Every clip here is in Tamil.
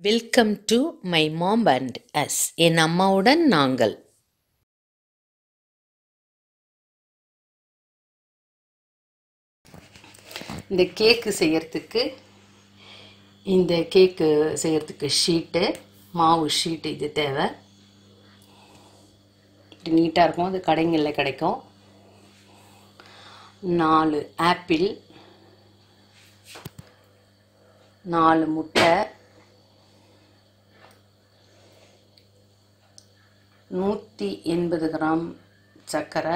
welcome to my mom and us என் அம்மாவுடன் நாங்கள் இந்த கேக்கு செய்யறதுக்கு இந்த கேக்கு செய்யறதுக்கு ஷீட்டு மாவு ஷீட்டு இது தேவை இப்படி நீட்டாக இருக்கும் அது கடைங்களில் கிடைக்கும் நாலு ஆப்பிள் நாலு முட்டை நூற்றி எண்பது கிராம் சர்க்கரை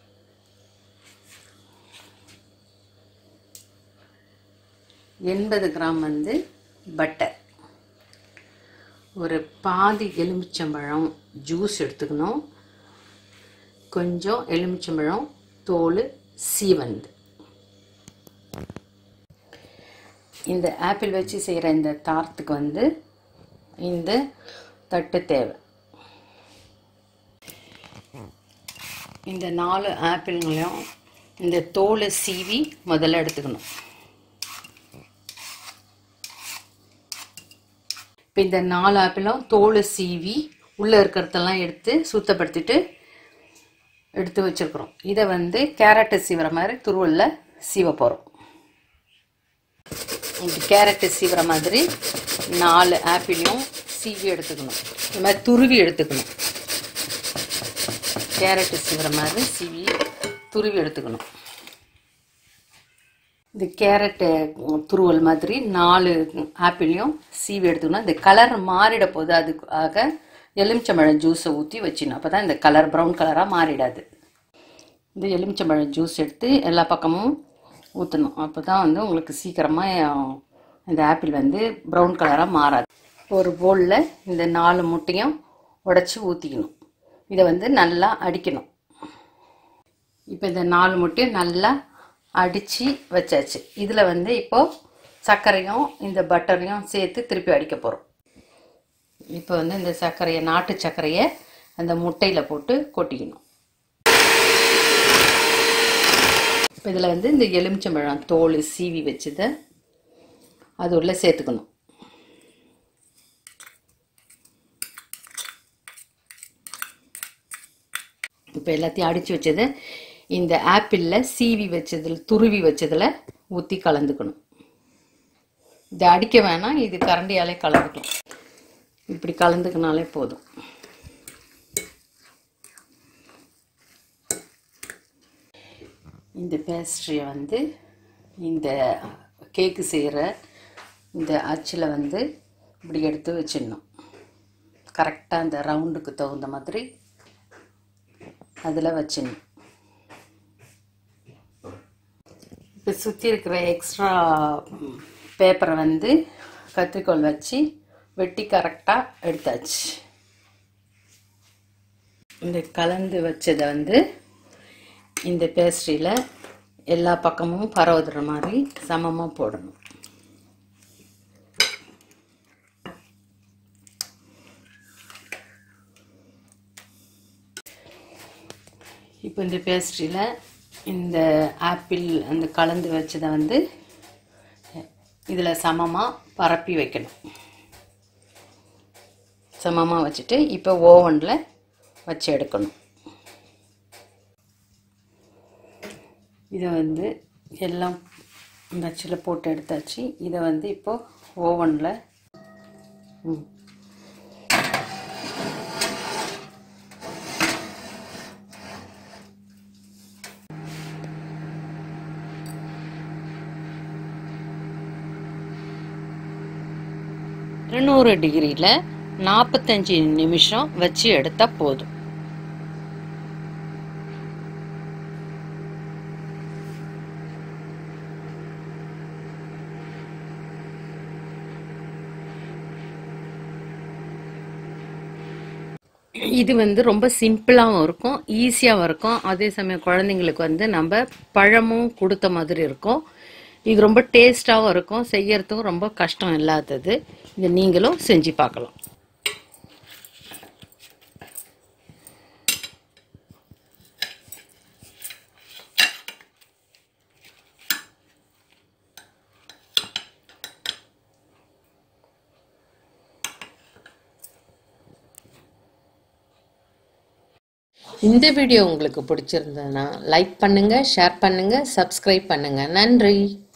எண்பது கிராம் வந்து பட்டர் ஒரு பாதி எலுமிச்சம்பழம் ஜூஸ் எடுத்துக்கணும் கொஞ்சம் எலுமிச்சம்பழம் தோல் சீவந்து இந்த ஆப்பிள் வச்சு செய்கிற இந்த தார்த்துக்கு வந்து இந்த தட்டு தேவை இந்த நாலு ஆப்பிள்களையும் இந்த தோலை சீவி முதல்ல எடுத்துக்கணும் இப்போ இந்த நாலு ஆப்பிளும் தோலை சீவி உள்ளே இருக்கிறதெல்லாம் எடுத்து சுத்தப்படுத்திட்டு எடுத்து வச்சுருக்குறோம் இதை வந்து கேரட்டு சீவுற மாதிரி துருவலில் சீவ போகிறோம் இப்படி கேரட்டு சீவுற மாதிரி நாலு ஆப்பிளையும் சீவி எடுத்துக்கணும் இந்த மாதிரி துருவி எடுத்துக்கணும் கேரட்டு சீவுற மாதிரி சீவி துருவி எடுத்துக்கணும் இந்த கேரட்டு துருவல் மாதிரி நாலு ஆப்பிளையும் சீவி எடுத்துக்கணும் இந்த கலர் மாறிட போது அதுக்காக எலுமிச்சம்பழம் ஜூஸை ஊற்றி வச்சிடணும் அப்போ தான் இந்த கலர் ப்ரௌன் கலராக மாறிடாது இந்த எலுமிச்சம்பழம் ஜூஸ் எடுத்து எல்லா பக்கமும் ஊற்றணும் அப்போ தான் வந்து உங்களுக்கு சீக்கிரமாக இந்த ஆப்பிள் வந்து ப்ரௌன் கலராக மாறாது ஒரு பவுலில் இந்த நாலு முட்டையும் உடச்சி ஊற்றிக்கணும் இதை வந்து நல்லா அடிக்கணும் இப்போ இந்த நாலு முட்டையும் நல்லா அடித்து வச்சாச்சு இதில் வந்து இப்போது சர்க்கரையும் இந்த பட்டரையும் சேர்த்து திருப்பி அடிக்க போகிறோம் இப்போ வந்து இந்த சர்க்கரையை நாட்டு சர்க்கரையை அந்த முட்டையில் போட்டு கொட்டிக்கணும் இப்போ இதில் வந்து இந்த எலுமிச்சம்பழம் தோல் சீவி வச்சதை அது உள்ள சேர்த்துக்கணும் இப்போ எல்லாத்தையும் அடித்து வச்சதை இந்த ஆப்பிளில் சீவி வச்சதில் துருவி வச்சதில் ஊற்றி கலந்துக்கணும் இதை அடிக்க வேணாம் இது கரண்டியாலே கலந்துக்கலாம் இப்படி கலந்துக்கினாலே போதும் இந்த பேஸ்ட்ரியை வந்து இந்த கேக்கு செய்கிற இந்த அச்சில் வந்து இப்படி எடுத்து வச்சிடணும் கரெக்டாக அந்த ரவுண்டுக்கு தகுந்த மாதிரி அதில் வச்சிடணும் இப்போ சுற்றி இருக்கிற எக்ஸ்ட்ரா பேப்பரை வந்து கத்திரிக்கோல் வச்சு வெட்டி கரெக்டாக எடுத்தாச்சு இந்த கலந்து வச்சதை வந்து இந்த பேஸ்ட்ரியில் எல்லா பக்கமும் பரவுதுற மாதிரி சமமாக போடணும் இப்போ இந்த பேஸ்ட்ரியில் இந்த ஆப்பிள் அந்த கலந்து வச்சதை வந்து இதில் சமமாக பரப்பி வைக்கணும் சமமாக வச்சுட்டு இப்போ ஓவனில் வச்சு எடுக்கணும் இதை வந்து எல்லாம் இந்த அச்சில் போட்டு எடுத்தாச்சு இதை வந்து இப்போது ஓவனில் ம் இருநூறு டிகிரியில் நாற்பத்தஞ்சு நிமிஷம் வச்சு எடுத்தால் போதும் இது வந்து ரொம்ப சிம்பிளாகவும் இருக்கும் ஈஸியாகவும் இருக்கும் அதே சமயம் குழந்தைங்களுக்கு வந்து நம்ம பழமும் கொடுத்த மாதிரி இருக்கும் இது ரொம்ப டேஸ்டாகவும் இருக்கும் செய்யறதுக்கும் ரொம்ப கஷ்டம் இல்லாதது இதை நீங்களும் செஞ்சு பார்க்கலாம் இந்த வீடியோ உங்களுக்கு பிடிச்சிருந்ததுன்னா லைக் பண்ணுங்க ஷேர் பண்ணுங்க சப்ஸ்கிரைப் பண்ணுங்க நன்றி